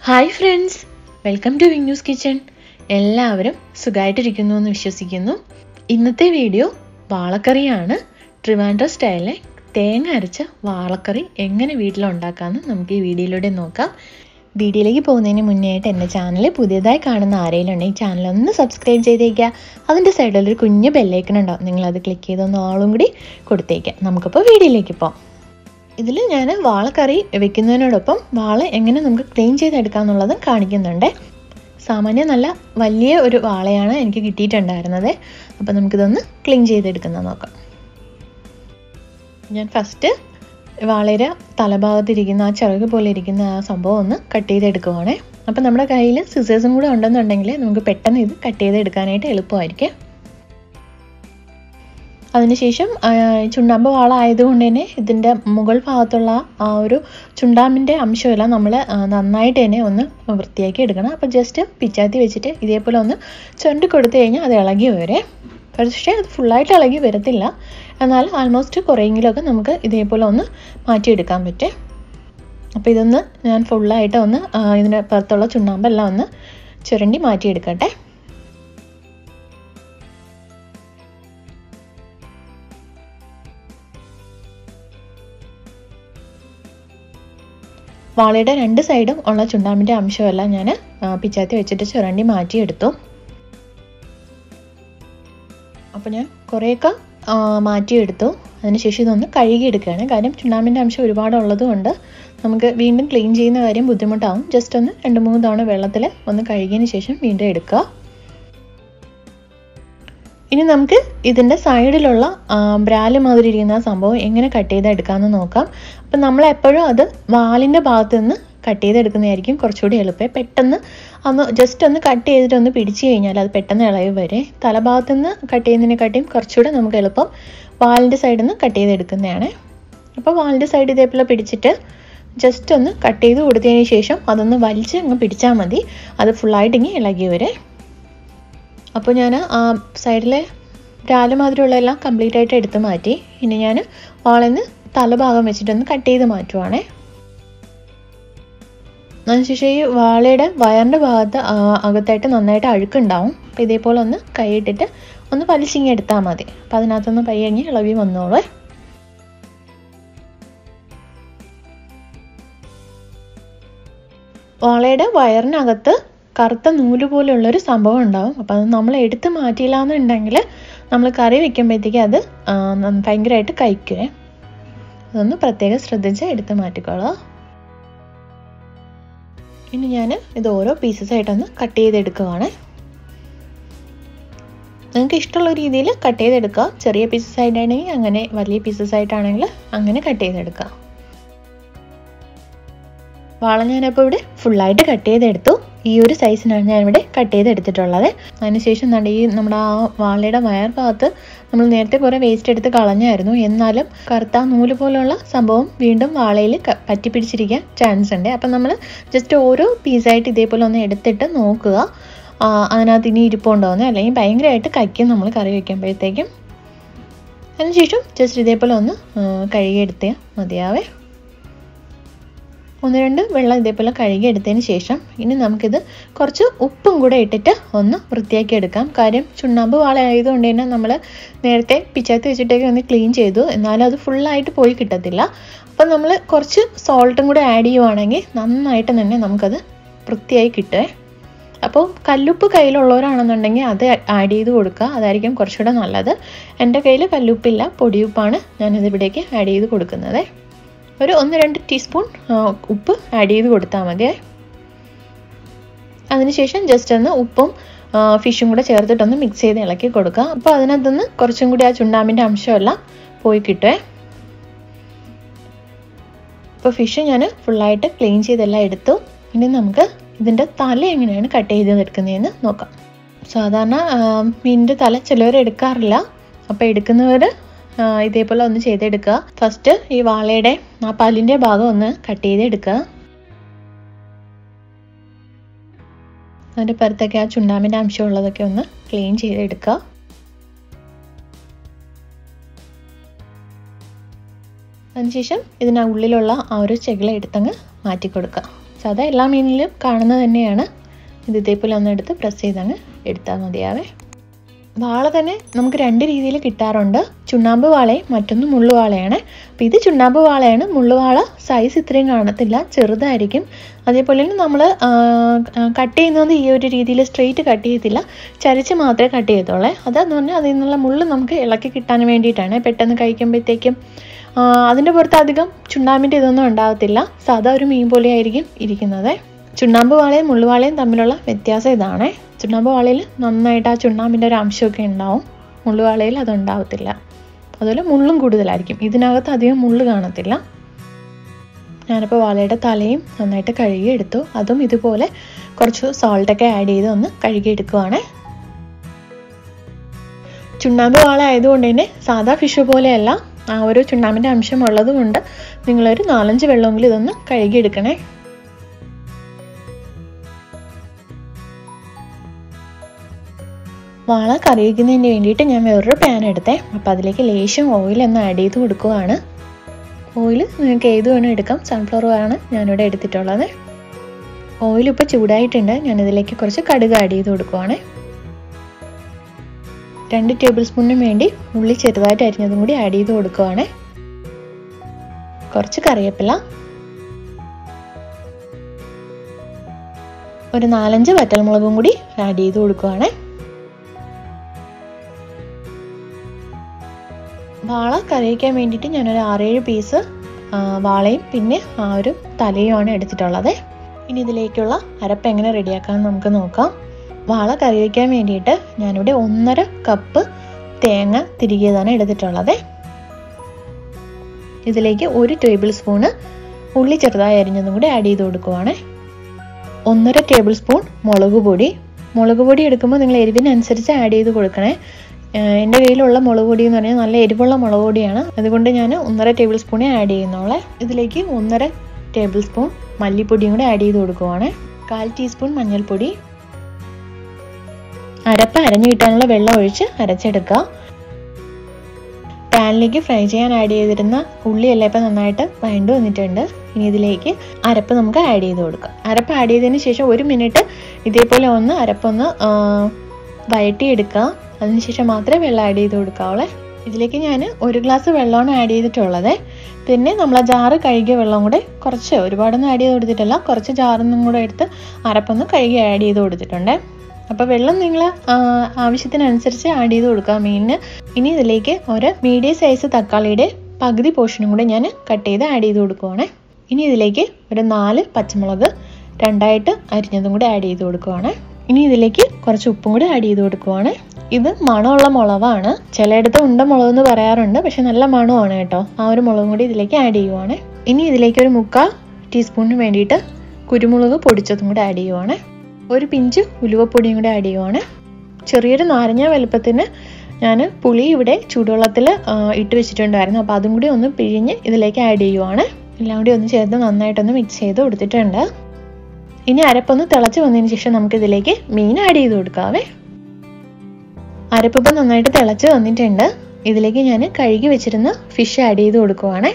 hi friends welcome to വിങ്ന്യൂസ് kitchen എല്ലാവരും സുഖമായിട്ടിരിക്കുന്നു എന്ന് വിശ്വസിക്കുന്നു ഇന്നത്തെ വീഡിയോ വാളക്കറിയാണ് ട്രിവാൻഡ്ര സ്റ്റൈലിലെ തേങ്ങ അരച്ച വാളക്കറി എങ്ങനെ വീട്ടിലുണ്ടാക്കാമെന്ന് നമുക്ക് ഈ വീഡിയോയിലൂടെ നോക്കാം വീഡിയോയിലേക്ക് പോകുന്നതിന് മുന്നേ ആയിട്ട് എൻ്റെ ചാനൽ പുതിയതായി കാണുന്ന ആരെങ്കിലും ഉണ്ടെങ്കിൽ ചാനൽ ഒന്ന് സബ്സ്ക്രൈബ് ചെയ്തേക്കുക അതിൻ്റെ സൈഡിൽ ഒരു കുഞ്ഞ് ബെല്ലൈക്കൺ ഉണ്ടാവും നിങ്ങളത് ക്ലിക്ക് ചെയ്തൊന്ന് ആളും കൂടി കൊടുത്തേക്കുക നമുക്കിപ്പോൾ വീഡിയോയിലേക്ക് പോകാം ഇതിൽ ഞാൻ വാളക്കറി വെക്കുന്നതിനോടൊപ്പം വാള എങ്ങനെ നമുക്ക് ക്ലീൻ ചെയ്തെടുക്കാം എന്നുള്ളതും കാണിക്കുന്നുണ്ട് സാമാന്യം നല്ല വലിയ ഒരു വാളയാണ് എനിക്ക് കിട്ടിയിട്ടുണ്ടായിരുന്നത് അപ്പോൾ നമുക്കിതൊന്ന് ക്ലീൻ ചെയ്തെടുക്കുന്നത് നോക്കാം ഞാൻ ഫസ്റ്റ് വാളയുടെ തലഭാഗത്തിരിക്കുന്ന ആ ചിറക് പോലെ ഇരിക്കുന്ന ആ സംഭവം ഒന്ന് കട്ട് ചെയ്തെടുക്കുവാണേ അപ്പം നമ്മുടെ കയ്യിൽ സിസേഴ്സും കൂടെ ഉണ്ടെന്നുണ്ടെങ്കിൽ നമുക്ക് പെട്ടെന്ന് ഇത് കട്ട് ചെയ്തെടുക്കാനായിട്ട് എളുപ്പമായിരിക്കും അതിനുശേഷം ചുണ്ണാമ്പ് വാള ആയതുകൊണ്ട് തന്നെ ഇതിൻ്റെ മുകൾ ഭാഗത്തുള്ള ആ ഒരു ചുണ്ടാമ്പിൻ്റെ അംശമെല്ലാം നമ്മൾ നന്നായിട്ട് തന്നെ ഒന്ന് വൃത്തിയാക്കി എടുക്കണം അപ്പോൾ ജസ്റ്റ് പിച്ചാത്തി വെച്ചിട്ട് ഇതേപോലെ ഒന്ന് ചുരണ്ടി കൊടുത്തു കഴിഞ്ഞാൽ അത് ഇളകി വരെ പക്ഷേ അത് ഫുള്ളായിട്ട് ഇളകി വരത്തില്ല എന്നാൽ ആൾമോസ്റ്റ് കുറേയെങ്കിലുമൊക്കെ നമുക്ക് ഇതേപോലെ ഒന്ന് മാറ്റിയെടുക്കാൻ പറ്റും അപ്പോൾ ഇതൊന്ന് ഞാൻ ഫുള്ളായിട്ട് ഒന്ന് ഇതിൻ്റെ പുറത്തുള്ള ചുണ്ണാമ്പെല്ലാം ഒന്ന് ചുരണ്ടി മാറ്റിയെടുക്കട്ടെ വാളയുടെ രണ്ട് സൈഡും ഉള്ള ചുണ്ടാമ്പിൻ്റെ അംശമെല്ലാം ഞാൻ പിച്ചാത്തി വെച്ചിട്ട് ചുരണ്ടി മാറ്റിയെടുത്തു അപ്പോൾ ഞാൻ കുറേയൊക്കെ മാറ്റിയെടുത്തു അതിനുശേഷം ഇതൊന്ന് കഴുകിയെടുക്കുകയാണ് കാര്യം ചുണ്ണാമ്പിൻ്റെ അംശം ഒരുപാട് ഉള്ളതുകൊണ്ട് നമുക്ക് വീണ്ടും ക്ലീൻ ചെയ്യുന്ന കാര്യം ബുദ്ധിമുട്ടാവും ജസ്റ്റ് ഒന്ന് രണ്ട് മൂന്ന് തവണ വെള്ളത്തിൽ ഒന്ന് കഴുകിയതിന് ശേഷം വീണ്ടും എടുക്കുക ഇനി നമുക്ക് ഇതിൻ്റെ സൈഡിലുള്ള ബ്രാല് മാതിരി ഇരിക്കുന്ന സംഭവം എങ്ങനെ കട്ട് ചെയ്തെടുക്കാമെന്ന് നോക്കാം അപ്പം നമ്മൾ എപ്പോഴും അത് വാലിൻ്റെ ഭാഗത്ത് നിന്ന് കട്ട് ചെയ്തെടുക്കുന്നതായിരിക്കും കുറച്ചുകൂടി എളുപ്പം പെട്ടെന്ന് ഒന്ന് ജസ്റ്റ് ഒന്ന് കട്ട് ചെയ്തിട്ട് ഒന്ന് പിടിച്ചു കഴിഞ്ഞാൽ അത് പെട്ടെന്ന് ഇളകി വരെ തലഭാഗത്ത് നിന്ന് കട്ട് ചെയ്യുന്നതിനെക്കാട്ടിയും കുറച്ചുകൂടെ നമുക്ക് എളുപ്പം വാലിൻ്റെ സൈഡിൽ നിന്ന് കട്ട് ചെയ്തെടുക്കുന്നതാണ് അപ്പോൾ വാലിൻ്റെ സൈഡ് ഇതേപോലെ പിടിച്ചിട്ട് ജസ്റ്റ് ഒന്ന് കട്ട് ചെയ്ത് കൊടുത്തതിന് ശേഷം അതൊന്ന് വലിച്ച് അങ്ങ് പിടിച്ചാൽ മതി അത് ഫുള്ളായിട്ട് ഇങ്ങനെ ഇളകി വരെ അപ്പോൾ ഞാൻ ആ സൈഡിലെ രാല മാതിരിയുള്ളതെല്ലാം കംപ്ലീറ്റ് ആയിട്ട് എടുത്ത് മാറ്റി ഇനി ഞാൻ വാളിന്ന് തലഭാഗം വെച്ചിട്ടൊന്ന് കട്ട് ചെയ്ത് മാറ്റുവാണേ അതിനുശേഷം ഈ വാളയുടെ വയറിൻ്റെ ഭാഗത്ത് അകത്തായിട്ട് നന്നായിട്ട് അഴുക്കുണ്ടാവും അപ്പോൾ ഇതേപോലെ ഒന്ന് കൈയിട്ടിട്ട് ഒന്ന് വലിച്ചിങ്ങി എടുത്താൽ മതി അപ്പോൾ അതിനകത്തൊന്ന് പയ്യങ്ങി ഇളവി വന്നോളൂ വാളയുടെ വയറിനകത്ത് കറുത്ത നൂല് പോലെയുള്ളൊരു സംഭവം ഉണ്ടാവും അപ്പോൾ അത് നമ്മൾ എടുത്ത് മാറ്റിയില്ല എന്നുണ്ടെങ്കിൽ നമ്മൾ കറി വെക്കുമ്പോഴത്തേക്ക് അത് ഭയങ്കരമായിട്ട് കഴിക്കുവേ അതൊന്ന് പ്രത്യേകം ശ്രദ്ധിച്ച് എടുത്ത് മാറ്റിക്കോളാം ഇനി ഞാൻ ഇത് ഓരോ പീസസ് ആയിട്ടൊന്ന് കട്ട് ചെയ്തെടുക്കുവാണ് നിങ്ങൾക്ക് ഇഷ്ടമുള്ള രീതിയിൽ കട്ട് ചെയ്തെടുക്കുക ചെറിയ പീസസ് ആയിട്ടാണെങ്കിൽ അങ്ങനെ വലിയ പീസസ് ആയിട്ടാണെങ്കിൽ അങ്ങനെ കട്ട് ചെയ്തെടുക്കുക വാള ഞാനപ്പോൾ ഇവിടെ ഫുള്ളായിട്ട് കട്ട് ചെയ്തെടുത്തു ഈ ഒരു സൈസിനാണ് ഞാൻ ഇവിടെ കട്ട് ചെയ്തെടുത്തിട്ടുള്ളത് അതിനുശേഷം എന്താണ് ഈ നമ്മുടെ ആ വാളയുടെ വയർ ഭാഗത്ത് നമ്മൾ നേരത്തെ കുറേ വേസ്റ്റ് എടുത്ത് കളഞ്ഞായിരുന്നു എന്നാലും കറുത്ത നൂല് പോലുള്ള സംഭവം വീണ്ടും വാളയിൽ പറ്റി പിടിച്ചിരിക്കാൻ ചാൻസ് ഉണ്ട് അപ്പം നമ്മൾ ജസ്റ്റ് ഓരോ പീസായിട്ട് ഇതേപോലെ ഒന്ന് എടുത്തിട്ട് നോക്കുക അതിനകത്ത് ഇനി ഇരിപ്പുണ്ടോയെന്ന് അല്ലെങ്കിൽ ഭയങ്കരമായിട്ട് കയ്ക്കും നമ്മൾ കറി വയ്ക്കുമ്പോഴത്തേക്കും അതിനുശേഷം ജസ്റ്റ് ഇതേപോലെ ഒന്ന് കഴുകിയെടുത്താൽ മതിയാവേ ഒന്ന് രണ്ട് വെള്ളം ഇതേപോലെ കഴുകി എടുത്തതിന് ശേഷം ഇനി നമുക്കിത് കുറച്ച് ഉപ്പും കൂടെ ഇട്ടിട്ട് ഒന്ന് വൃത്തിയാക്കി എടുക്കാം കാര്യം ചുണ്ണാമ്പ് വാള ആയതുകൊണ്ട് തന്നെ നമ്മൾ നേരത്തെ പിച്ചാത്തി വെച്ചിട്ടൊക്കെ ഒന്ന് ക്ലീൻ ചെയ്തു എന്നാലും അത് ഫുള്ളായിട്ട് പോയി കിട്ടത്തില്ല അപ്പം നമ്മൾ കുറച്ച് സോൾട്ടും കൂടെ ആഡ് ചെയ്യുവാണെങ്കിൽ നന്നായിട്ട് തന്നെ നമുക്കത് വൃത്തിയായി കിട്ടുമേ അപ്പോൾ കല്ലുപ്പ് കയ്യിലുള്ളവരാണെന്നുണ്ടെങ്കിൽ അത് ആഡ് ചെയ്ത് കൊടുക്കുക അതായിരിക്കും കുറച്ചുകൂടെ നല്ലത് എൻ്റെ കയ്യിൽ കല്ലുപ്പില്ല പൊടിയുപ്പാണ് ഞാനിത് ഇവിടേക്ക് ആഡ് ചെയ്ത് കൊടുക്കുന്നത് ഒരു ഒന്ന് രണ്ട് ടീസ്പൂൺ ഉപ്പ് ആഡ് ചെയ്ത് കൊടുത്താൽ മതി അതിനുശേഷം ജസ്റ്റ് ഒന്ന് ഉപ്പും ഫിഷും കൂടെ ചേർത്തിട്ടൊന്ന് മിക്സ് ചെയ്ത് ഇളക്കി കൊടുക്കുക അപ്പോൾ അതിനകത്തുനിന്ന് കുറച്ചും കൂടി ആ ചുണ്ടാമ്പിൻ്റെ അംശമെല്ലാം പോയി കിട്ടുമേ അപ്പോൾ ഫിഷ് ഞാൻ ഫുള്ളായിട്ട് ക്ലീൻ ചെയ്തെല്ലാം എടുത്തു ഇനി നമുക്ക് ഇതിൻ്റെ തല എങ്ങനെയാണ് കട്ട് ചെയ്തെടുക്കുന്നതെന്ന് നോക്കാം സാധാരണ മീനിൻ്റെ തല ചിലവർ എടുക്കാറില്ല അപ്പോൾ എടുക്കുന്നവർ ഇതേപോലെ ഒന്ന് ചെയ്തെടുക്കുക ഫസ്റ്റ് ഈ വാളയുടെ ആ പല്ലിൻ്റെ ഭാഗം ഒന്ന് കട്ട് ചെയ്തെടുക്കുക അതിൻ്റെ പുറത്തൊക്കെ ആ ചുണ്ണാമ്പിൻ്റെ അംശമുള്ളതൊക്കെ ഒന്ന് ക്ലീൻ ചെയ്തെടുക്കുക അതിനുശേഷം ഇതിനുള്ളിലുള്ള ആ ഒരു ചെകിള എടുത്തങ്ങ് മാറ്റി കൊടുക്കുക സാധാ എല്ലാ മീനിലും കാണുന്നത് തന്നെയാണ് ഇത് ഇതേപോലെ ഒന്ന് എടുത്ത് പ്രസ് ചെയ്തങ്ങ് എടുത്താൽ മതിയാവേ വാള തന്നെ നമുക്ക് രണ്ട് രീതിയിൽ കിട്ടാറുണ്ട് ചുണ്ണാമ്പ് വാളയും മറ്റൊന്ന് മുള്ളുവാളയാണ് അപ്പോൾ ഇത് ചുണ്ണാമ്പ് വാളയാണ് മുള്ളുവാള സൈസ് ഇത്രയും കാണത്തില്ല ചെറുതായിരിക്കും അതേപോലെ തന്നെ നമ്മൾ കട്ട് ചെയ്യുന്നത് ഈ ഒരു രീതിയിൽ സ്ട്രെയിറ്റ് കട്ട് ചെയ്യത്തില്ല ചരിച്ച് മാത്രമേ കട്ട് ചെയ്യത്തുള്ളൂ അതെന്ന് പറഞ്ഞാൽ അതിൽ നിന്നുള്ള മുള്ള് നമുക്ക് ഇളക്കി കിട്ടാൻ വേണ്ടിയിട്ടാണ് പെട്ടെന്ന് കഴിക്കുമ്പോഴത്തേക്കും അതിൻ്റെ പുറത്ത് അധികം ചുണ്ണാമ്പിൻ്റെ ഇതൊന്നും ഉണ്ടാകത്തില്ല സാധാ ഒരു മീൻ പോലെ ആയിരിക്കും ഇരിക്കുന്നത് ചുണ്ണാമ്പ് വാളയും മുള്ളുവാളയും തമ്മിലുള്ള വ്യത്യാസം ഇതാണ് ചുണ്ണാമ്പ് വാളയിൽ നന്നായിട്ട് ആ ചുണ്ണാമ്പിൻ്റെ ഒരു അംശമൊക്കെ ഉണ്ടാവും മുള്ളുവാളയിൽ അതുണ്ടാവത്തില്ല അതുപോലെ മുള്ളും കൂടുതലായിരിക്കും ഇതിനകത്ത് അധികം മുള്ള് കാണത്തില്ല ഞാനിപ്പോൾ വാളയുടെ തലയും നന്നായിട്ട് കഴുകിയെടുത്തു അതും ഇതുപോലെ കുറച്ച് സോൾട്ടൊക്കെ ആഡ് ചെയ്ത് ഒന്ന് കഴുകിയെടുക്കുവാണ് ചുണ്ണാമ്പ് വാള ആയതുകൊണ്ട് തന്നെ സാധാ ഫിഷ് പോലെയല്ല ആ ഒരു ചുണ്ണാമ്പിൻ്റെ അംശം ഉള്ളത് കൊണ്ട് നിങ്ങളൊരു നാലഞ്ച് വെള്ളമെങ്കിലും ഇതൊന്ന് കഴുകിയെടുക്കണേ വാള കറി വയ്ക്കുന്നതിന് വേണ്ടിയിട്ട് ഞാൻ വേറൊരു പാൻ എടുത്തേ അപ്പോൾ അതിലേക്ക് ലേശം ഓയിൽ ഒന്ന് ആഡ് ചെയ്ത് കൊടുക്കുവാണ് ഓയിൽ നിങ്ങൾക്ക് ഏത് വേണം എടുക്കാം സൺഫ്ലവർ ആണ് ഞാനിവിടെ എടുത്തിട്ടുള്ളത് ഓയിൽ ഇപ്പോൾ ചൂടായിട്ടുണ്ട് ഞാനിതിലേക്ക് കുറച്ച് കടുക് ആഡ് ചെയ്ത് കൊടുക്കുവാണ് രണ്ട് ടേബിൾ സ്പൂണിന് വേണ്ടി ഉള്ളി ചെറുതായിട്ട് അരിഞ്ഞതും കൂടി ആഡ് ചെയ്ത് കൊടുക്കുവാണ് കുറച്ച് കറിവേപ്പില ഒരു നാലഞ്ച് വറ്റൽമുളകും കൂടി ആഡ് ചെയ്ത് കൊടുക്കുവാണ് വാള കറി വയ്ക്കാൻ വേണ്ടിയിട്ട് ഞാനൊരു ആറേഴ് പീസ് വാളയും പിന്നെ ആ ഒരു തലയുമാണ് എടുത്തിട്ടുള്ളത് ഇനി ഇതിലേക്കുള്ള അരപ്പ് എങ്ങനെ റെഡിയാക്കാമെന്ന് നമുക്ക് നോക്കാം വാള കറി വയ്ക്കാൻ വേണ്ടിയിട്ട് ഞാനിവിടെ ഒന്നര കപ്പ് തേങ്ങ തിരികിയതാണ് എടുത്തിട്ടുള്ളത് ഇതിലേക്ക് ഒരു ടേബിൾ സ്പൂണ് ഉള്ളി ചെറുതായി അരിഞ്ഞതും കൂടി ആഡ് ചെയ്ത് കൊടുക്കുവാണ് ഒന്നര ടേബിൾ സ്പൂൺ മുളക് പൊടി മുളക് പൊടി എടുക്കുമ്പോൾ നിങ്ങൾ എരിവിനനുസരിച്ച് ആഡ് ചെയ്ത് കൊടുക്കണേ എൻ്റെ കയ്യിലുള്ള മുളക് പൊടി എന്ന് പറഞ്ഞാൽ നല്ല എരിവുള്ള മുളക് പൊടിയാണ് അതുകൊണ്ട് ഞാൻ ഒന്നര ടേബിൾ സ്പൂണേ ആഡ് ചെയ്യുന്നുള്ളേ ഇതിലേക്ക് ഒന്നര ടേബിൾ സ്പൂൺ മല്ലിപ്പൊടിയും കൂടി ആഡ് ചെയ്ത് കൊടുക്കുവാണ് കാൽ ടീസ്പൂൺ മഞ്ഞൾപ്പൊടി അരപ്പ് അരഞ്ഞു കിട്ടാനുള്ള വെള്ളം ഒഴിച്ച് അരച്ചെടുക്കുക പാനിലേക്ക് ഫ്രൈ ചെയ്യാൻ ആഡ് ചെയ്തിരുന്ന ഉള്ളിയെല്ലാം ഇപ്പം നന്നായിട്ട് വഴണ്ടു വന്നിട്ടുണ്ട് ഇനി ഇതിലേക്ക് അരപ്പ് നമുക്ക് ആഡ് ചെയ്ത് കൊടുക്കാം അരപ്പ് ആഡ് ചെയ്തതിന് ശേഷം ഒരു മിനിറ്റ് ഇതേപോലെ ഒന്ന് അരപ്പൊന്ന് വഴട്ടിയെടുക്കുക അതിനുശേഷം മാത്രമേ വെള്ളം ആഡ് ചെയ്ത് കൊടുക്കാവുള്ളേ ഇതിലേക്ക് ഞാൻ ഒരു ഗ്ലാസ് വെള്ളമാണ് ആഡ് ചെയ്തിട്ടുള്ളത് പിന്നെ നമ്മൾ ആ ജാറ് കഴുകിയ വെള്ളം കൂടെ കുറച്ച് ഒരുപാടൊന്നും ആഡ് ചെയ്ത് കൊടുത്തിട്ടില്ല കുറച്ച് ജാറൊന്നും കൂടെ എടുത്ത് അരപ്പൊന്ന് കഴുകി ആഡ് ചെയ്ത് കൊടുത്തിട്ടുണ്ട് അപ്പോൾ വെള്ളം നിങ്ങൾ ആവശ്യത്തിനനുസരിച്ച് ആഡ് ചെയ്ത് കൊടുക്കുക മീനിന് ഇനി ഇതിലേക്ക് ഒരു മീഡിയം സൈസ് തക്കാളിയുടെ പകുതി പോർഷനും കൂടെ ഞാൻ കട്ട് ചെയ്ത് ആഡ് ചെയ്ത് കൊടുക്കുവാണ് ഇനി ഇതിലേക്ക് ഒരു നാല് പച്ചമുളക് രണ്ടായിട്ട് അരിഞ്ഞതും കൂടെ ആഡ് ചെയ്ത് കൊടുക്കുവാണ് ഇനി ഇതിലേക്ക് കുറച്ച് ഉപ്പും കൂടി ആഡ് ചെയ്ത് കൊടുക്കുവാണ് ഇത് മണമുള്ള മുളകാണ് ചിലയിടത്ത് ഉണ്ട മുളക് എന്ന് പറയാറുണ്ട് പക്ഷെ നല്ല മണമാണ് കേട്ടോ ആ ഒരു മുളകും കൂടി ഇതിലേക്ക് ആഡ് ചെയ്യുവാണ് ഇനി ഇതിലേക്ക് ഒരു മുക്കാൽ ടീസ്പൂണിന് വേണ്ടിയിട്ട് കുരുമുളക് പൊടിച്ചതും കൂടി ആഡ് ചെയ്യുവാണ് ഒരു പിഞ്ച് ഉലുവപ്പൊടിയും കൂടി ആഡ് ചെയ്യുവാണ് ചെറിയൊരു നാരങ്ങ വലുപ്പത്തിന് ഞാൻ പുളി ഇവിടെ ചൂടുവെള്ളത്തിൽ ഇട്ട് വെച്ചിട്ടുണ്ടായിരുന്നു അപ്പോൾ അതും കൂടി ഒന്ന് പിഴിഞ്ഞ് ഇതിലേക്ക് ആഡ് ചെയ്യുവാണ് എല്ലാം കൂടി ഒന്ന് ചേർത്ത് നന്നായിട്ടൊന്ന് മിക്സ് ചെയ്ത് കൊടുത്തിട്ടുണ്ട് ഇനി അരപ്പൊന്ന് തിളച്ച് വന്നതിന് ശേഷം നമുക്ക് ഇതിലേക്ക് മീൻ ആഡ് ചെയ്ത് കൊടുക്കാവേ അരപ്പിപ്പം നന്നായിട്ട് തിളച്ച് വന്നിട്ടുണ്ട് ഇതിലേക്ക് ഞാൻ കഴുകി വെച്ചിരുന്ന ഫിഷ് ആഡ് ചെയ്ത് കൊടുക്കുവാണ്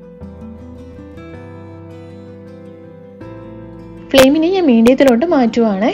ഫ്ലെയിമിനെ ഞാൻ മീഡിയത്തിലോട്ട് മാറ്റുവാണ്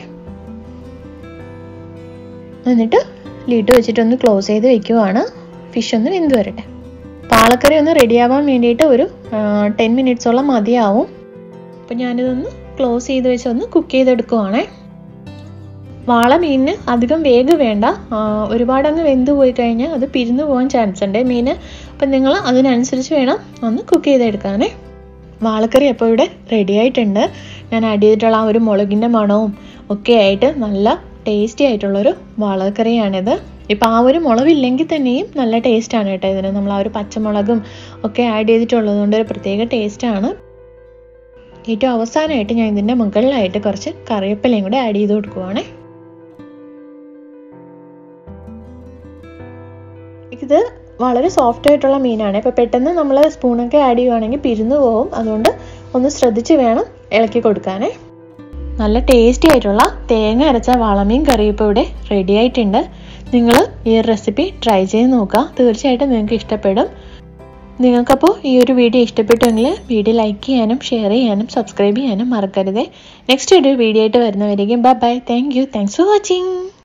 എന്നിട്ട് ലീട്ട് വെച്ചിട്ടൊന്ന് ക്ലോസ് ചെയ്ത് വെക്കുവാണ് ഫിഷ് ഒന്ന് വെന്ത് വരട്ടെ പാളക്കറി ഒന്ന് റെഡിയാവാൻ വേണ്ടിയിട്ട് ഒരു ടെൻ മിനിറ്റ്സോളം മതിയാവും അപ്പം ഞാനിതൊന്ന് ക്ലോസ് ചെയ്ത് വെച്ച് ഒന്ന് കുക്ക് ചെയ്തെടുക്കുവാണേ വാള മീനിന് അധികം വേഗ് വേണ്ട ഒരുപാട് അങ്ങ് വെന്ത് പോയി കഴിഞ്ഞാൽ അത് പിരിഞ്ഞു പോകാൻ ചാൻസ് ഉണ്ട് മീന് അപ്പം നിങ്ങൾ അതിനനുസരിച്ച് വേണം ഒന്ന് കുക്ക് ചെയ്തെടുക്കാനേ വാളക്കറി അപ്പോൾ ഇവിടെ റെഡി ആയിട്ടുണ്ട് ഞാൻ ആഡ് ചെയ്തിട്ടുള്ള ആ ഒരു മുളകിൻ്റെ മണവും ഒക്കെ ആയിട്ട് നല്ല ടേസ്റ്റി ആയിട്ടുള്ളൊരു വാളക്കറിയാണിത് ഇപ്പം ആ ഒരു മുളകില്ലെങ്കിൽ തന്നെയും നല്ല ടേസ്റ്റാണ് കേട്ടോ ഇതിന് നമ്മൾ ആ ഒരു പച്ചമുളകും ഒക്കെ ആഡ് ചെയ്തിട്ടുള്ളത് കൊണ്ട് ഒരു പ്രത്യേക ടേസ്റ്റാണ് ഏറ്റവും അവസാനമായിട്ട് ഞാൻ ഇതിൻ്റെ മുകളിലായിട്ട് കുറച്ച് കറിവേപ്പിലയും കൂടെ ആഡ് ചെയ്ത് കൊടുക്കുവാണേ ഇത് വളരെ സോഫ്റ്റ് ആയിട്ടുള്ള മീനാണ് ഇപ്പോൾ പെട്ടെന്ന് നമ്മൾ സ്പൂണൊക്കെ ആഡ് ചെയ്യുവാണെങ്കിൽ പിരിഞ്ഞു പോകും അതുകൊണ്ട് ഒന്ന് ശ്രദ്ധിച്ച് വേണം ഇളക്കി കൊടുക്കാനേ നല്ല ടേസ്റ്റി ആയിട്ടുള്ള തേങ്ങ അരച്ച വളമീൻ കറി ഇപ്പോൾ ഇവിടെ റെഡി ആയിട്ടുണ്ട് നിങ്ങൾ ഈ റെസിപ്പി ട്രൈ ചെയ്ത് നോക്കുക തീർച്ചയായിട്ടും നിങ്ങൾക്ക് ഇഷ്ടപ്പെടും നിങ്ങൾക്കപ്പോൾ ഈ ഒരു വീഡിയോ ഇഷ്ടപ്പെട്ടുവെങ്കിൽ വീഡിയോ ലൈക്ക് ചെയ്യാനും ഷെയർ ചെയ്യാനും സബ്സ്ക്രൈബ് ചെയ്യാനും മറക്കരുത് നെക്സ്റ്റ് ഒരു വീഡിയോ ആയിട്ട് വരുന്നവരേക്കും bye bye thank you thanks for watching